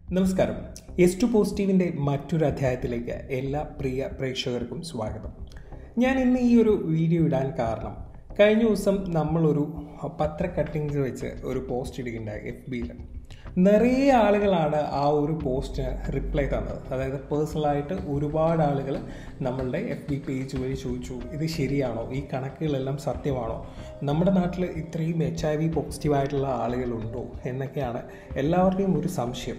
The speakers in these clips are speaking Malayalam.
നമസ്കാരം എസ് ടു പോസിറ്റീവിൻ്റെ മറ്റൊരു അധ്യായത്തിലേക്ക് എല്ലാ പ്രിയ പ്രേക്ഷകർക്കും സ്വാഗതം ഞാൻ ഇന്ന് ഈ ഒരു വീഡിയോ ഇടാൻ കാരണം കഴിഞ്ഞ ദിവസം നമ്മളൊരു പത്ര കട്ടിങ്സ് വെച്ച് ഒരു പോസ്റ്റ് ഇടുകയുണ്ടായി എഫ് ബിയിൽ നിറയെ ആളുകളാണ് ആ ഒരു പോസ്റ്റിന് റിപ്ലൈ തന്നത് അതായത് പേഴ്സണലായിട്ട് ഒരുപാട് ആളുകൾ നമ്മളുടെ എഫ് ബി പേജ് വഴി ചോദിച്ചു ഇത് ശരിയാണോ ഈ കണക്കുകളെല്ലാം സത്യമാണോ നമ്മുടെ നാട്ടിൽ ഇത്രയും എച്ച് ഐ വി പോസിറ്റീവായിട്ടുള്ള ആളുകളുണ്ടോ എന്നൊക്കെയാണ് എല്ലാവരുടെയും ഒരു സംശയം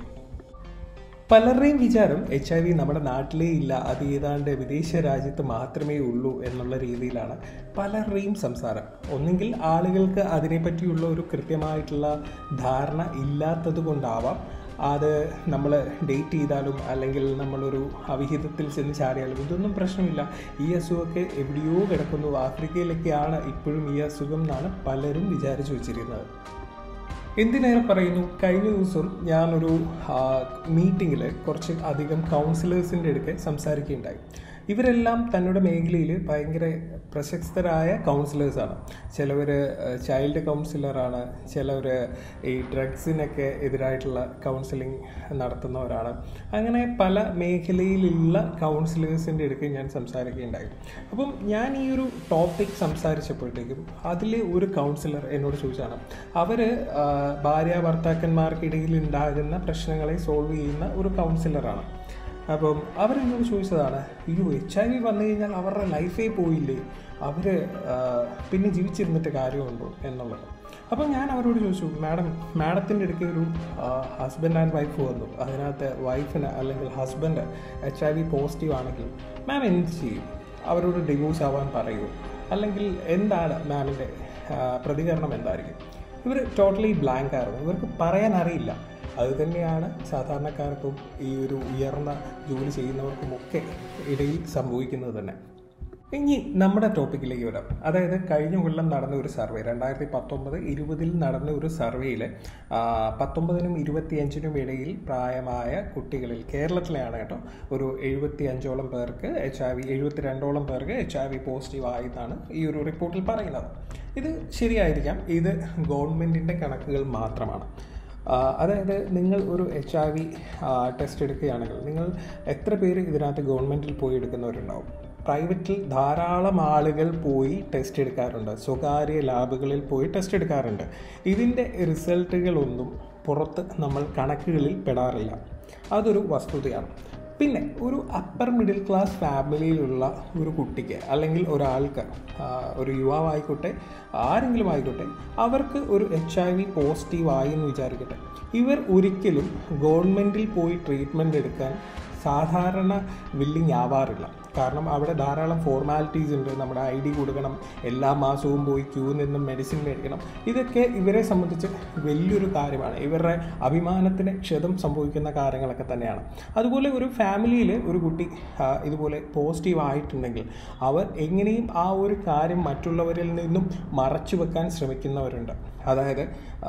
പലരുടെയും വിചാരം എച്ച് ഐ വി നമ്മുടെ നാട്ടിലേ ഇല്ല അത് ഏതാണ്ട് വിദേശ രാജ്യത്ത് മാത്രമേ ഉള്ളൂ എന്നുള്ള രീതിയിലാണ് പലരുടെയും സംസാരം ഒന്നെങ്കിൽ ആളുകൾക്ക് അതിനെപ്പറ്റിയുള്ള ഒരു കൃത്യമായിട്ടുള്ള ധാരണ ഇല്ലാത്തത് കൊണ്ടാവാം അത് നമ്മൾ ഡേറ്റ് ചെയ്താലും അല്ലെങ്കിൽ നമ്മളൊരു അവിഹിതത്തിൽ ചെന്ന് ചാടിയാലും ഇതൊന്നും പ്രശ്നമില്ല ഈ അസുഖമൊക്കെ എവിടെയോ കിടക്കുന്നു ആഫ്രിക്കയിലൊക്കെയാണ് ഇപ്പോഴും ഈ അസുഖം എന്നാണ് പലരും വിചാരിച്ചു വെച്ചിരുന്നത് എന്തിനേറെ പറയുന്നു കഴിഞ്ഞ ദിവസം ഞാനൊരു മീറ്റിങ്ങിൽ കുറച്ച് അധികം കൗൺസിലേഴ്സിൻ്റെ അടുക്കെ സംസാരിക്കുകയുണ്ടായി ഇവരെല്ലാം തങ്ങളുടെ മേഖലയിൽ ഭയങ്കര പ്രശസ്തരായ കൗൺസിലേഴ്സാണ് ചിലവർ ചൈൽഡ് കൗൺസിലറാണ് ചിലവർ ഈ ഡ്രഗ്സിനൊക്കെ എതിരായിട്ടുള്ള കൗൺസിലിംഗ് നടത്തുന്നവരാണ് അങ്ങനെ പല മേഖലയിലുള്ള കൗൺസിലേഴ്സിൻ്റെ അടുക്ക് ഞാൻ സംസാരിക്കുകയുണ്ടായി അപ്പം ഞാൻ ഈ ഒരു ടോപ്പിക് സംസാരിച്ചപ്പോഴത്തേക്കും അതിൽ ഒരു കൗൺസിലർ എന്നോട് ചോദിച്ചാണ് അവർ ഭാര്യ ഭർത്താക്കന്മാർക്കിടയിൽ ഉണ്ടാകുന്ന പ്രശ്നങ്ങളെ സോൾവ് ചെയ്യുന്ന ഒരു കൗൺസിലറാണ് അപ്പം അവരെന്നോട് ചോദിച്ചതാണ് അയ്യോ എച്ച് ഐ വി വന്നു കഴിഞ്ഞാൽ അവരുടെ ലൈഫേ പോയില്ലേ അവർ പിന്നെ ജീവിച്ചിരുന്നിട്ട് കാര്യമുണ്ടോ എന്നുള്ളത് അപ്പോൾ ഞാൻ അവരോട് ചോദിച്ചു മാഡം മാഡത്തിൻ്റെ ഇടയ്ക്ക് ഒരു ഹസ്ബൻഡ് ആൻഡ് വൈഫ് വന്നു അതിനകത്ത് വൈഫിന് അല്ലെങ്കിൽ husband H I V positive ആണെങ്കിൽ മാം എന്ത് ചെയ്യും അവരോട് ഡിവോഴ്സ് ആവാൻ പറയുമോ അല്ലെങ്കിൽ എന്താണ് മാമിൻ്റെ പ്രതികരണം എന്തായിരിക്കും ഇവർ ടോട്ടലി ബ്ലാങ്ക് ആയിരുന്നു ഇവർക്ക് പറയാൻ അറിയില്ല അതുതന്നെയാണ് സാധാരണക്കാർക്കും ഈ ഒരു ഉയർന്ന ജോലി ചെയ്യുന്നവർക്കുമൊക്കെ ഇടയിൽ സംഭവിക്കുന്നത് തന്നെ ഇനി നമ്മുടെ ടോപ്പിക്കിലേക്ക് വരാം അതായത് കഴിഞ്ഞ കൊല്ലം നടന്ന ഒരു സർവേ രണ്ടായിരത്തി പത്തൊമ്പത് ഇരുപതിൽ നടന്ന ഒരു സർവേയിൽ പത്തൊമ്പതിനും ഇരുപത്തിയഞ്ചിനും ഇടയിൽ പ്രായമായ കുട്ടികളിൽ കേരളത്തിലെയാണ് കേട്ടോ ഒരു എഴുപത്തി അഞ്ചോളം പേർക്ക് എച്ച് ഐ വി എഴുപത്തിരണ്ടോളം പേർക്ക് എച്ച് ഐ വി പോസിറ്റീവ് ആയെന്നാണ് ഈ ഒരു റിപ്പോർട്ടിൽ പറയുന്നത് ഇത് ശരിയായിരിക്കാം ഇത് ഗവൺമെൻറ്റിൻ്റെ കണക്കുകൾ മാത്രമാണ് അതായത് നിങ്ങൾ ഒരു എച്ച് ഐ വി ടെസ്റ്റ് എടുക്കുകയാണെങ്കിൽ നിങ്ങൾ എത്ര പേര് ഇതിനകത്ത് ഗവൺമെൻറ്റിൽ പോയി എടുക്കുന്നവരുണ്ടാവും പ്രൈവറ്റിൽ ധാരാളം ആളുകൾ പോയി ടെസ്റ്റ് എടുക്കാറുണ്ട് സ്വകാര്യ ലാബുകളിൽ പോയി ടെസ്റ്റ് എടുക്കാറുണ്ട് ഇതിൻ്റെ റിസൾട്ടുകളൊന്നും പുറത്ത് നമ്മൾ കണക്കുകളിൽ പെടാറില്ല അതൊരു വസ്തുതയാണ് പിന്നെ ഒരു അപ്പർ മിഡിൽ ക്ലാസ് ഫാമിലിയിലുള്ള ഒരു കുട്ടിക്ക് അല്ലെങ്കിൽ ഒരാൾക്ക് ഒരു യുവാവായിക്കോട്ടെ ആരെങ്കിലും ആയിക്കോട്ടെ അവർക്ക് ഒരു എച്ച് ഐ വി പോസിറ്റീവ് ആയി എന്ന് വിചാരിക്കട്ടെ ഇവർ ഒരിക്കലും ഗവൺമെൻറ്റിൽ പോയി ട്രീറ്റ്മെൻറ്റ് എടുക്കാൻ സാധാരണ വില്ലിങ് ആവാറില്ല കാരണം അവിടെ ധാരാളം ഫോർമാലിറ്റീസ് ഉണ്ട് നമ്മുടെ ഐ ഡി കൊടുക്കണം എല്ലാ മാസവും പോയി ക്യൂ നിന്നും മെഡിസിൻ മേടിക്കണം ഇതൊക്കെ ഇവരെ സംബന്ധിച്ച് വലിയൊരു കാര്യമാണ് ഇവരുടെ അഭിമാനത്തിന് ക്ഷതം സംഭവിക്കുന്ന കാര്യങ്ങളൊക്കെ തന്നെയാണ് അതുപോലെ ഒരു ഫാമിലിയിൽ ഒരു കുട്ടി ഇതുപോലെ പോസിറ്റീവ് ആയിട്ടുണ്ടെങ്കിൽ അവർ എങ്ങനെയും ആ ഒരു കാര്യം മറ്റുള്ളവരിൽ നിന്നും മറച്ചു വെക്കാൻ ശ്രമിക്കുന്നവരുണ്ട് അതായത്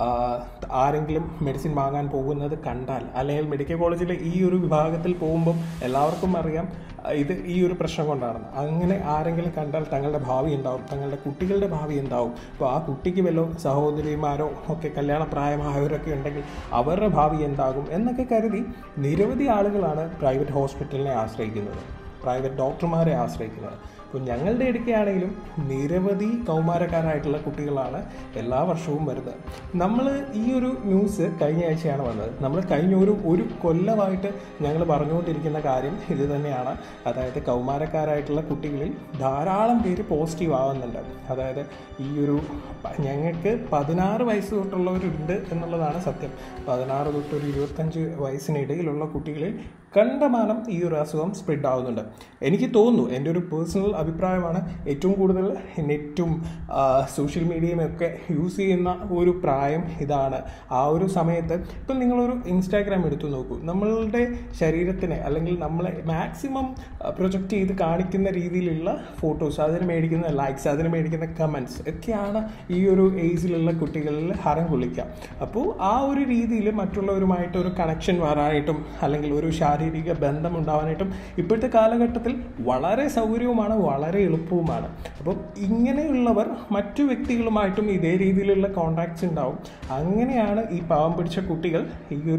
ആരെങ്കിലും മെഡിസിൻ വാങ്ങാൻ പോകുന്നത് കണ്ടാൽ അല്ലെങ്കിൽ മെഡിക്കൽ കോളേജിലെ ഈ ഒരു വിഭാഗത്തിൽ പോകുമ്പം എല്ലാവർക്കും അറിയാം ഇത് ഈ ഒരു പ്രശ്നം കൊണ്ടാണ് അങ്ങനെ ആരെങ്കിലും കണ്ടാൽ തങ്ങളുടെ ഭാവി ഉണ്ടാവും തങ്ങളുടെ കുട്ടികളുടെ ഭാവി ഉണ്ടാവും അപ്പോൾ ആ കുട്ടിക്ക് വല്ലോ സഹോദരിമാരോ ഒക്കെ കല്യാണ പ്രായമായവരൊക്കെ ഉണ്ടെങ്കിൽ അവരുടെ ഭാവി എന്താകും എന്നൊക്കെ കരുതി നിരവധി ആളുകളാണ് പ്രൈവറ്റ് ഹോസ്പിറ്റലിനെ ആശ്രയിക്കുന്നത് പ്രൈവറ്റ് ഡോക്ടർമാരെ ആശ്രയിക്കുന്നത് അപ്പോൾ ഞങ്ങളുടെ ഇടയ്ക്കാണെങ്കിലും നിരവധി കൗമാരക്കാരായിട്ടുള്ള കുട്ടികളാണ് എല്ലാ വർഷവും വരുന്നത് നമ്മൾ ഈ ഒരു ന്യൂസ് കഴിഞ്ഞ ആഴ്ചയാണ് വന്നത് നമ്മൾ കഴിഞ്ഞ ഒരു ഒരു കൊല്ലമായിട്ട് ഞങ്ങൾ പറഞ്ഞുകൊണ്ടിരിക്കുന്ന കാര്യം ഇത് തന്നെയാണ് അതായത് കൗമാരക്കാരായിട്ടുള്ള കുട്ടികളിൽ ധാരാളം പേര് പോസിറ്റീവ് ആവുന്നുണ്ട് അതായത് ഈ ഒരു ഞങ്ങൾക്ക് പതിനാറ് വയസ്സ് തൊട്ടുള്ളവരുണ്ട് എന്നുള്ളതാണ് സത്യം പതിനാറ് തൊട്ട് ഒരു ഇരുപത്തഞ്ച് വയസ്സിനിടയിലുള്ള കുട്ടികളിൽ കണ്ടമാനം ഈ ഒരു അസുഖം സ്പ്രെഡ് ആവുന്നുണ്ട് എനിക്ക് തോന്നുന്നു എൻ്റെ ഒരു പേഴ്സണൽ അഭിപ്രായമാണ് ഏറ്റവും കൂടുതൽ നെറ്റും സോഷ്യൽ മീഡിയയും ഒക്കെ യൂസ് ചെയ്യുന്ന ഒരു പ്രായം ഇതാണ് ആ ഒരു സമയത്ത് ഇപ്പം നിങ്ങളൊരു ഇൻസ്റ്റാഗ്രാം എടുത്തു നോക്കൂ നമ്മളുടെ ശരീരത്തിനെ അല്ലെങ്കിൽ നമ്മളെ മാക്സിമം പ്രൊജക്റ്റ് ചെയ്ത് കാണിക്കുന്ന രീതിയിലുള്ള ഫോട്ടോസ് അതിന് മേടിക്കുന്ന ലൈക്സ് അതിന് മേടിക്കുന്ന കമൻറ്റ്സ് ഒക്കെയാണ് ഈ ഒരു ഏജിലുള്ള കുട്ടികളിൽ ഹരം കൊള്ളിക്കുക അപ്പോൾ ആ ഒരു രീതിയിൽ മറ്റുള്ളവരുമായിട്ട് ഒരു കണക്ഷൻ വരാനായിട്ടും അല്ലെങ്കിൽ ഒരു ശാരീരിക ബന്ധം ഉണ്ടാവാനായിട്ടും ഇപ്പോഴത്തെ കാലഘട്ടത്തിൽ വളരെ സൗകര്യവുമാണ് വളരെ എളുപ്പവുമാണ് അപ്പം ഇങ്ങനെയുള്ളവർ മറ്റു വ്യക്തികളുമായിട്ടും ഇതേ രീതിയിലുള്ള കോണ്ടാക്ട്സ് ഉണ്ടാവും അങ്ങനെയാണ് ഈ പാവം പിടിച്ച കുട്ടികൾ ഈ ഒരു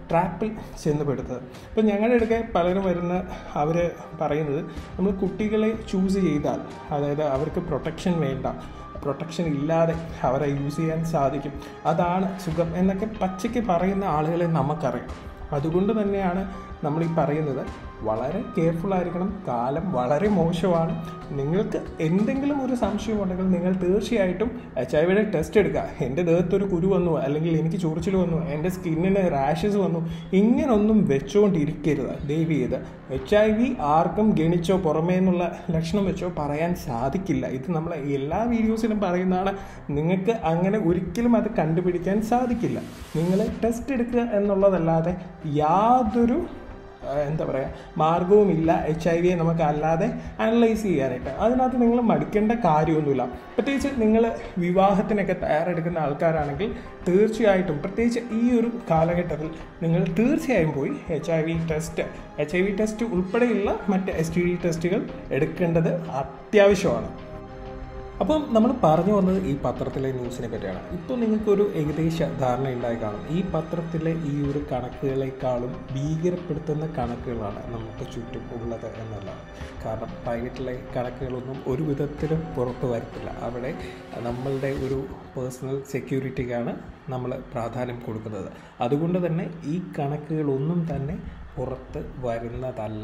ട്രാപ്പിൽ ചെന്ന് പെടുത്തത് ഇപ്പം ഞങ്ങളുടെ അടുക്കെ പലരും വരുന്ന അവർ പറയുന്നത് നമ്മൾ കുട്ടികളെ ചൂസ് ചെയ്താൽ അതായത് അവർക്ക് പ്രൊട്ടക്ഷൻ വേണ്ട പ്രൊട്ടക്ഷൻ ഇല്ലാതെ അവരെ യൂസ് ചെയ്യാൻ സാധിക്കും അതാണ് സുഖം എന്നൊക്കെ പച്ചയ്ക്ക് പറയുന്ന ആളുകളെ നമുക്കറിയാം അതുകൊണ്ട് തന്നെയാണ് നമ്മൾ ഈ പറയുന്നത് വളരെ കെയർഫുൾ ആയിരിക്കണം കാലം വളരെ മോശമാണ് നിങ്ങൾക്ക് എന്തെങ്കിലും ഒരു സംശയം ഉണ്ടെങ്കിൽ നിങ്ങൾ തീർച്ചയായിട്ടും എച്ച് ഐ വിയുടെ ടെസ്റ്റ് എടുക്കുക എൻ്റെ ദേഹത്തൊരു കുരു വന്നു അല്ലെങ്കിൽ എനിക്ക് ചൊറിച്ചിൽ വന്നു എൻ്റെ സ്കിന്നിന് റാഷസ് വന്നു ഇങ്ങനൊന്നും വെച്ചുകൊണ്ടിരിക്കരുത് ദയവ് ചെയ്ത് എച്ച് ഐ വി ആർക്കും ഗണിച്ചോ പുറമേ എന്നുള്ള ലക്ഷണം വെച്ചോ പറയാൻ സാധിക്കില്ല ഇത് നമ്മൾ എല്ലാ വീഡിയോസിലും പറയുന്നതാണ് നിങ്ങൾക്ക് അങ്ങനെ ഒരിക്കലും അത് കണ്ടുപിടിക്കാൻ സാധിക്കില്ല നിങ്ങൾ ടെസ്റ്റ് എടുക്കുക എന്നുള്ളതല്ലാതെ യാതൊരു എന്താ പറയുക മാർഗവുമില്ല എച്ച് ഐ വിയെ നമുക്ക് അല്ലാതെ അനലൈസ് ചെയ്യാനായിട്ട് അതിനകത്ത് നിങ്ങൾ മടിക്കേണ്ട കാര്യമൊന്നുമില്ല പ്രത്യേകിച്ച് നിങ്ങൾ വിവാഹത്തിനൊക്കെ തയ്യാറെടുക്കുന്ന ആൾക്കാരാണെങ്കിൽ തീർച്ചയായിട്ടും പ്രത്യേകിച്ച് ഈ ഒരു കാലഘട്ടത്തിൽ നിങ്ങൾ തീർച്ചയായും പോയി H I V test H I V test ഉൾപ്പെടെയുള്ള മറ്റ് എസ് ടി ഡി ടെസ്റ്റുകൾ എടുക്കേണ്ടത് അത്യാവശ്യമാണ് അപ്പം നമ്മൾ പറഞ്ഞു വന്നത് ഈ പത്രത്തിലെ ന്യൂസിനെ പറ്റിയാണ് ഇപ്പോൾ നിങ്ങൾക്കൊരു ഏകദേശ ധാരണ ഉണ്ടായി കാണും ഈ പത്രത്തിലെ ഈ ഒരു കണക്കുകളെക്കാളും ഭീകരപ്പെടുത്തുന്ന കണക്കുകളാണ് നമുക്ക് ചുറ്റും ഉള്ളത് എന്നുള്ളതാണ് കാരണം പ്രൈവറ്റിലെ കണക്കുകളൊന്നും ഒരു വിധത്തിലും പുറത്തു വരത്തില്ല അവിടെ നമ്മളുടെ ഒരു പേഴ്സണൽ സെക്യൂരിറ്റിക്കാണ് നമ്മൾ പ്രാധാന്യം കൊടുക്കുന്നത് അതുകൊണ്ട് തന്നെ ഈ കണക്കുകളൊന്നും തന്നെ പുറത്ത് വരുന്നതല്ല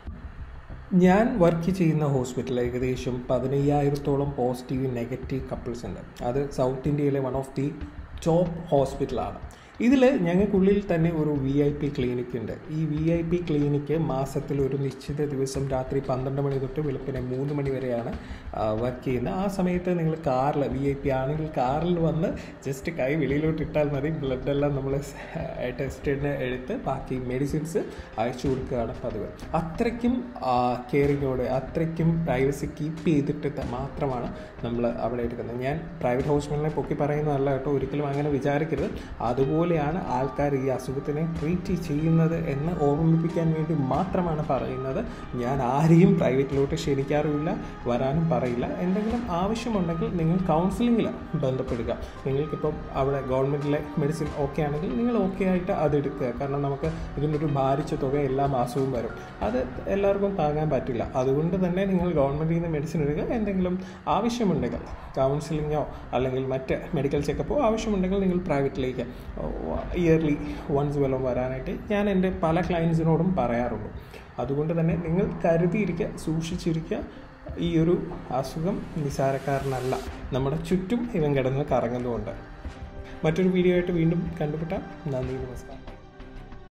ഞാൻ വർക്ക് ചെയ്യുന്ന ഹോസ്പിറ്റൽ ഏകദേശം പതിനയ്യായിരത്തോളം പോസിറ്റീവ് നെഗറ്റീവ് കപ്പിൾസ് ഉണ്ട് അത് സൗത്ത് ഇന്ത്യയിലെ വൺ ഓഫ് ദി ടോപ്പ് ഹോസ്പിറ്റലാണ് ഇതിൽ ഞങ്ങൾക്കുള്ളിൽ തന്നെ ഒരു വി ഐ പി ക്ലിനിക് ഉണ്ട് ഈ വി ഐ പി ക്ലിനിക്ക് മാസത്തിൽ ഒരു നിശ്ചിത ദിവസം രാത്രി പന്ത്രണ്ട് മണി തൊട്ട് വെളുപ്പിനെ മൂന്ന് മണി വരെയാണ് വർക്ക് ചെയ്യുന്നത് ആ സമയത്ത് നിങ്ങൾ കാറിൽ വി ഐ പി ആണെങ്കിൽ കാറിൽ വന്ന് ജസ്റ്റ് കൈ വെളിയിലോട്ട് ഇട്ടാൽ മതി ബ്ലഡ് എല്ലാം നമ്മൾ ടെസ്റ്റിന് എടുത്ത് ബാക്കി മെഡിസിൻസ് അയച്ചു കൊടുക്കുകയാണ് പതിവ് അത്രയ്ക്കും കെയറിങ്ങോട് അത്രയ്ക്കും പ്രൈവസി കീപ്പ് ചെയ്തിട്ട് മാത്രമാണ് നമ്മൾ അവിടെ എടുക്കുന്നത് ഞാൻ പ്രൈവറ്റ് ഹോസ്പിറ്റലിനെ പൊക്കി പറയുന്നതല്ല കേട്ടോ ഒരിക്കലും അങ്ങനെ വിചാരിക്കരുത് അതുപോലെ പോലെയാണ് ആൾക്കാർ ഈ അസുഖത്തിനെ ട്രീറ്റ് ചെയ്യുന്നത് എന്ന് ഓർമ്മിപ്പിക്കാൻ വേണ്ടി മാത്രമാണ് പറയുന്നത് ഞാൻ ആരെയും പ്രൈവറ്റിലോട്ട് ക്ഷണിക്കാറുമില്ല വരാനും പറയില്ല എന്തെങ്കിലും ആവശ്യമുണ്ടെങ്കിൽ നിങ്ങൾ കൗൺസിലിങ്ങിൽ ബന്ധപ്പെടുക നിങ്ങൾക്കിപ്പം അവിടെ ഗവൺമെൻറ്റിലെ മെഡിസിൻ ഓക്കെ ആണെങ്കിൽ നിങ്ങൾ ഓക്കെ ആയിട്ട് അത് എടുക്കുക കാരണം നമുക്ക് ഇതിനൊരു ഭാരിച്ച തുക എല്ലാ മാസവും വരും അത് എല്ലാവർക്കും താങ്ങാൻ പറ്റില്ല അതുകൊണ്ട് തന്നെ നിങ്ങൾ ഗവൺമെൻറ്റിൽ നിന്ന് മെഡിസിൻ എടുക്കുക എന്തെങ്കിലും ആവശ്യമുണ്ടെങ്കിൽ കൗൺസിലിങ്ങോ അല്ലെങ്കിൽ മറ്റ് മെഡിക്കൽ ചെക്കപ്പോ ആവശ്യമുണ്ടെങ്കിൽ നിങ്ങൾ പ്രൈവറ്റിലേക്ക് ഇയർലി വൺസ് വല്ലതും വരാനായിട്ട് ഞാൻ എൻ്റെ പല ക്ലയൻസിനോടും പറയാറുള്ളൂ അതുകൊണ്ട് തന്നെ നിങ്ങൾ കരുതിയിരിക്കുക സൂക്ഷിച്ചിരിക്കുക ഈ ഒരു അസുഖം നിസാരക്കാരനല്ല നമ്മുടെ ചുറ്റും ഇവൻ കിടന്ന് കറങ്ങുന്നുമുണ്ട് മറ്റൊരു വീഡിയോ ആയിട്ട് വീണ്ടും കണ്ടുപിട്ടാൽ നന്ദി നമസ്കാരം